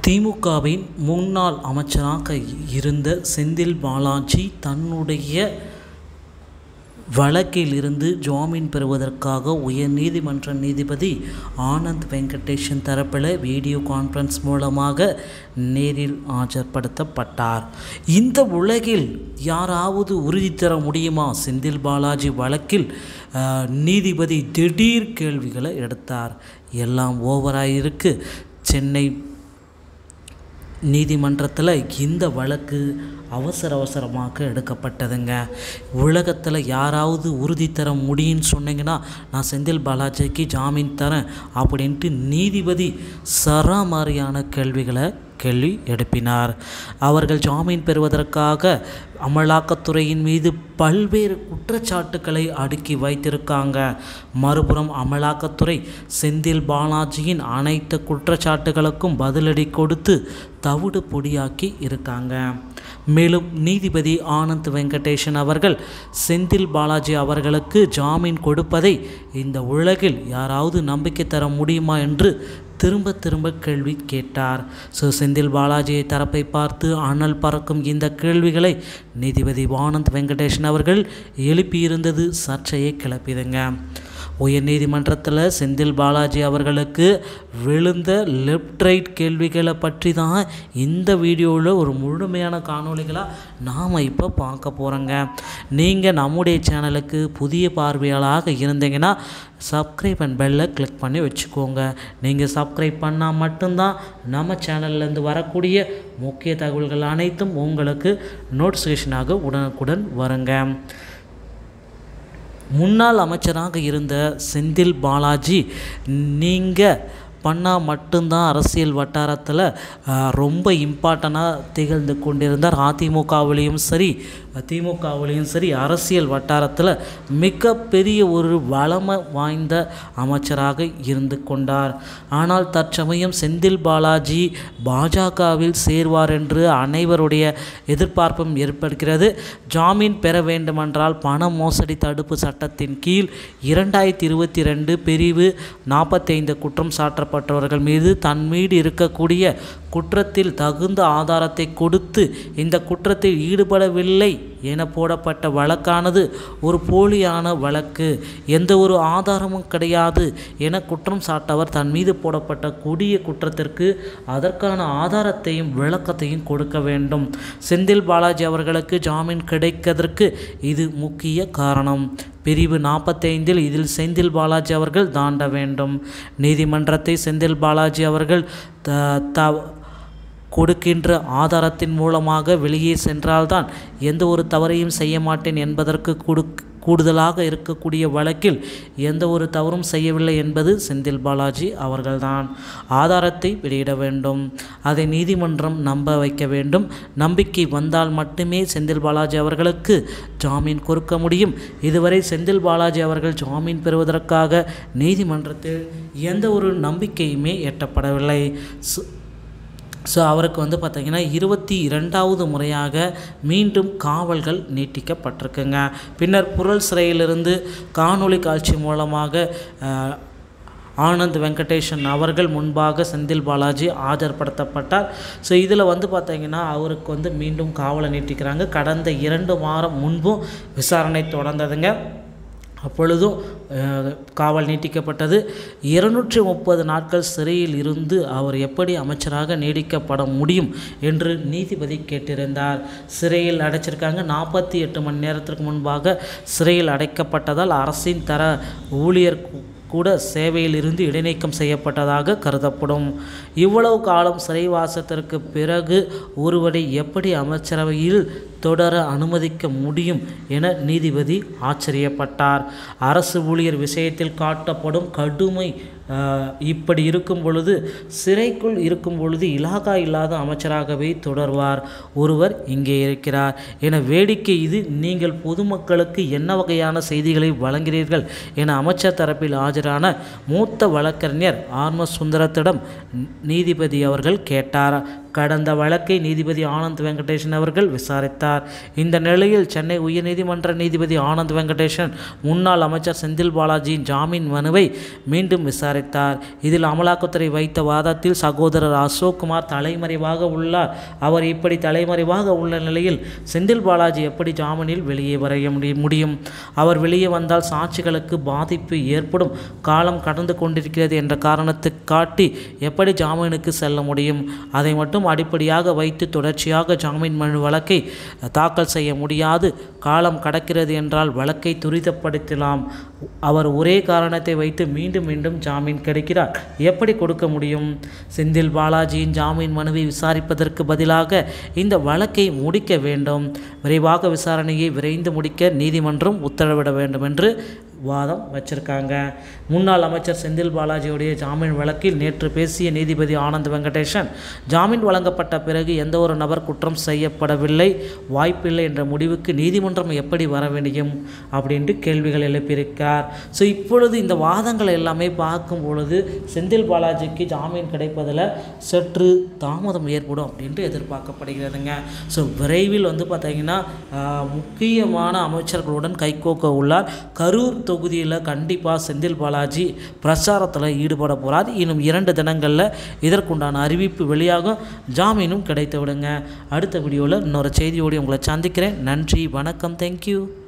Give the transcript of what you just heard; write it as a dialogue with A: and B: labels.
A: திமுகவின் முன்னாள் அமைச்சராக இருந்த செந்தில் பாலாஜி தன்னுடைய வழக்கில் இருந்து ஜாமீன் பெறுவதற்காக உயர்நீதிமன்ற நீதிபதி ஆனந்த் வெங்கடேஷன் தரப்பில் வீடியோ கான்ஃபரன்ஸ் மூலமாக நேரில் ஆஜர்படுத்தப்பட்டார் இந்த உலகில் யாராவது உறுதி தர முடியுமா செந்தில் பாலாஜி வழக்கில் அஹ், நீதிபதி திடீர் கேள்விகளை எடுத்தார் எல்லாம் ஓவராக இருக்கு சென்னை நீதிமன்றத்தில் இந்த வழக்கு அவசர அவசரமாக எடுக்கப்பட்டதுங்க உலகத்தில் யாராவது உறுதி தர முடியும்னு சொன்னீங்கன்னா நான் செந்தில் பாலாஜிக்கு ஜாமீன் தரேன் அப்படின்ட்டு நீதிபதி சராமாரியான கேள்விகளை கேள்வி எழுப்பினார் அவர்கள் ஜாமீன் பெறுவதற்காக அமலாக்கத்துறையின் மீது பல்வேறு குற்றச்சாட்டுக்களை அடுக்கி வைத்திருக்காங்க மறுபுறம் அமலாக்கத்துறை செந்தில் பாலாஜியின் அனைத்து குற்றச்சாட்டுகளுக்கும் பதிலடி கொடுத்து தவிடு பொடியாக்கி இருக்காங்க மேலும் நீதிபதி ஆனந்த் வெங்கடேஷன் அவர்கள் செந்தில் பாலாஜி அவர்களுக்கு ஜாமீன் கொடுப்பதை இந்த உலகில் யாராவது நம்பிக்கை தர முடியுமா என்று திரும்ப திரும்ப கேள்வி கேட்டார் ஸோ செந்தில் பாலாஜியை தரப்பை பார்த்து அனல் பறக்கும் இந்த கேள்விகளை நீதிபதி ஆனந்த் வெங்கடேஷன் அவர்கள் எழுப்பியிருந்தது சர்ச்சையை கிளப்பிதுங்க உயர்நீதிமன்றத்தில் செந்தில் பாலாஜி அவர்களுக்கு விழுந்த லெஃப்ட் ரைட் கேள்விகளை பற்றி தான் இந்த வீடியோவில் ஒரு முழுமையான காணொளிகளாக நாம் இப்போ பார்க்க போகிறோங்க நீங்கள் நம்முடைய சேனலுக்கு புதிய பார்வையாளராக இருந்தீங்கன்னா சப்ஸ்கிரைப் அண்ட் பெல்லை கிளிக் பண்ணி வச்சுக்கோங்க நீங்கள் சப்ஸ்கிரைப் பண்ணால் மட்டும்தான் நம்ம சேனல்லேருந்து வரக்கூடிய முக்கிய தகவல்கள் அனைத்தும் உங்களுக்கு நோட்டிஃபிகேஷனாக உடனுக்குடன் வருங்க முன்னாள் அமைச்சராக இருந்த செந்தில் பாலாஜி நீங்கள் பண்ணால் மட்டும்தான் அரசியல் வட்டாரத்தில் ஆஹ், ரொம்ப இம்பார்ட்டண்ட்டாக திகழ்ந்து கொண்டிருந்தார் அதிமுகவிலையும் சரி திமுகவிலையும் சரி அரசியல் வட்டாரத்தில் மிகப்பெரிய ஒரு வளமை வாய்ந்த அமைச்சராக இருந்து கொண்டார் ஆனால் தற்சமயம் செந்தில் பாலாஜி பாஜகவில் சேர்வார் என்று அனைவருடைய எதிர்பார்ப்பும் ஏற்படுகிறது ஜாமீன் பெற வேண்டுமென்றால் பண மோசடி தடுப்பு சட்டத்தின் கீழ் இரண்டாயிரத்தி இருபத்தி ரெண்டு பிரிவு நாற்பத்தைந்து குற்றம் சாட்டப்பட்டவர்கள் மீது தன் மீது இருக்கக்கூடிய குற்றத்தில் தகுந்த ஆதாரத்தை கொடுத்து இந்த குற்றத்தில் ஈடுபடவில்லை என போடப்பட்ட வழக்கானது ஒரு போலியான வழக்கு எந்த ஒரு ஆதாரமும் கிடையாது என குற்றம் சாட்டவர் தன் மீது போடப்பட்ட கொடிய குற்றத்திற்கு அதற்கான ஆதாரத்தையும் விளக்கத்தையும் கொடுக்க வேண்டும் செந்தில் பாலாஜி அவர்களுக்கு ஜாமீன் கிடைப்பதற்கு இது முக்கிய காரணம் பிரிவு நாற்பத்தைந்தில் இதில் செந்தில் பாலாஜி அவர்கள் தாண்ட வேண்டும் நீதிமன்றத்தை செந்தில் பாலாஜி அவர்கள் த த கொடுக்கின்ற ஆதாரத்தின் மூலமாக வெளியே சென்றால்தான் எந்த ஒரு தவறையும் செய்ய மாட்டேன் என்பதற்கு கொடு கூடுதலாக இருக்கக்கூடிய வழக்கில் எந்த ஒரு தவறும் செய்யவில்லை என்பது செந்தில் பாலாஜி அவர்கள்தான் ஆதாரத்தை வெளியிட வேண்டும் அதை நீதிமன்றம் நம்ப வைக்க வேண்டும் நம்பிக்கை வந்தால் மட்டுமே செந்தில் பாலாஜி அவர்களுக்கு ஜாமீன் கொடுக்க முடியும் இதுவரை செந்தில் பாலாஜி அவர்கள் ஜாமீன் பெறுவதற்காக நீதிமன்றத்தில் எந்த ஒரு நம்பிக்கையுமே எட்டப்படவில்லை சு- ஸோ அவருக்கு வந்து பார்த்திங்கன்னா இருபத்தி இரண்டாவது முறையாக மீண்டும் காவல்கள் நீட்டிக்கப்பட்டிருக்குங்க பின்னர் புழல் சிறையிலிருந்து காணொளி காட்சி மூலமாக அஹ், ஆனந்த் வெங்கடேஷன் அவர்கள் முன்பாக செந்தில் பாலாஜி ஆஜர்படுத்தப்பட்டார் ஸோ இதில் வந்து பார்த்தீங்கன்னா அவருக்கு வந்து மீண்டும் காவலை நீட்டிக்கிறாங்க கடந்த இரண்டு வாரம் முன்பும் விசாரணை தொடர்ந்ததுங்க அப்பொழுதும் அஹ், காவல் நீட்டிக்கப்பட்டது இருநூற்றி முப்பது நாட்கள் சிறையில் இருந்து அவர் எப்படி அமைச்சராக நீடிக்கப்பட முடியும் என்று நீதிபதி கேட்டிருந்தார் சிறையில் அடைச்சிருக்காங்க நாற்பத்தி எட்டு மணி நேரத்திற்கு முன்பாக சிறையில் அடைக்கப்பட்டதால் அரசின் தர ஊழியர் கூ- கூட சேவையில் இருந்து இடைநீக்கம் செய்யப்பட்டதாக கருதப்படும் இவ்வளவு காலம் சிறைவாசத்திற்கு பிறகு ஒருவரை எப்படி அமைச்சரவையில் தொடர அனுமதிக்க முடியும் என நீதிபதி ஆச்சரியப்பட்டார் அரசு ஊழியர் விஷயத்தில் காட்டப்படும் கடுமை ஆஹ், இப்படி இருக்கும் பொழுது சிறைக்குள் இருக்கும் பொழுது இலாகா இல்லாத அமைச்சராகவே தொடர்வார் ஒருவர் இங்கே இருக்கிறார் என வேடிக்கை இது நீங்கள் பொதுமக்களுக்கு என்ன வகையான செய்திகளை வழங்குகிறீர்கள் என அமைச்சர் தரப்பில் ஆஜரான மூத்த வழக்கறிஞர் ஆர்ம சுந்தரத்திடம் நீதிபதி அவர்கள் கேட்டார் கடந்த வழக்கை நீதிபதி ஆனந்த் வெங்கடேஷன் அவர்கள் விசாரித்தார் இந்த நிலையில் சென்னை உயர்நீதிமன்ற நீதிபதி ஆனந்த் வெங்கடேஷன் முன்னாள் அமைச்சர் செந்தில் பாலாஜியின் ஜாமீன் மனுவை மீண்டும் விசாரித்தார் இதில் அமலாக்கத்துறை வைத்த வாதத்தில் சகோதரர் அசோக் குமார் தலைமறைவாக உள்ளார் அவர் இப்படி தலைமறைவாக உள்ள நிலையில் செந்தில் பாலாஜி எப்படி ஜாமீனில் வெளியே வர முடியும் அவர் வெளியே வந்தால் சாட்சிகளுக்கு பாதிப்பு ஏற்படும் காலம் கடந்து கொண்டிருக்கிறது என்ற காரணத்தை காட்டி எப்படி ஜாமீனுக்கு செல்ல முடியும் அதை மட்டும் அடிப்படையாக வைத்து தொடர்ச்சியாக ஜாமீன் மனு வழக்கை தாக்கல் செய்ய முடியாது காலம் கடக்கிறது என்றால் வழக்கை துரிதப்படுத்தலாம் அவர் ஒரே காரணத்தை வைத்து மீண்டும் மீண்டும் ஜாமீன் கிடைக்கிறார் எப்படி கொடுக்க முடியும் செந்தில் பாலாஜியின் ஜாமீன் மனுவை விசாரிப்பதற்கு பதிலாக இந்த வழக்கை முடிக்க வேண்டும் விரைவாக விசாரணையை விரைந்து முடிக்க நீதிமன்றம் உத்தரவிட வேண்டும் என்று வாதம் வச்சிருக்காங்க முன்னாள் அமைச்சர் செந்தில் பாலாஜியுடைய ஜாமீன் வழக்கில் நேற்று பேசிய நீதிபதி ஆனந்த் வெங்கடேஷன் ஜாமீன் வழங்கப்பட்ட பிறகு எந்த ஒரு நபர் குற்றம் செய்யப்படவில்லை வாய்ப்பில்லை என்ற முடிவுக்கு நீதிமன்றம் எப்படி வர முடியும் அப்படின்ட்டு கேள்விகள் எழுப்பியிருக்கார் ஸோ இப்பொழுது இந்த வாதங்கள் எல்லாமே பார்க்கும் பொழுது செந்தில் பாலாஜிக்கு ஜாமீன் கிடைப்பதில் சற்று தாமதம் ஏற்படும் அப்படின்ட்டு எதிர்பார்க்கப்படுகிறதுங்க ஸோ விரைவில் வந்து பார்த்திங்கன்னா முக்கியமான அமைச்சர்களுடன் கைகோக்க உள்ளார் கரூர் தொகுதியில் கண்டிப்பாக செந்தில் பாலாஜி பிரச்சாரத்தில் ஈடுபட போகிறார் இன்னும் இரண்டு தினங்களில் இதற்குண்டான அறிவிப்பு வெளியாகும் ஜாமீனும் கிடைத்து விடுங்க அடுத்த வீடியோவில் இன்னொரு செய்தியோடு உங்களை சந்திக்கிறேன் நன்றி வணக்கம் தேங்க்யூ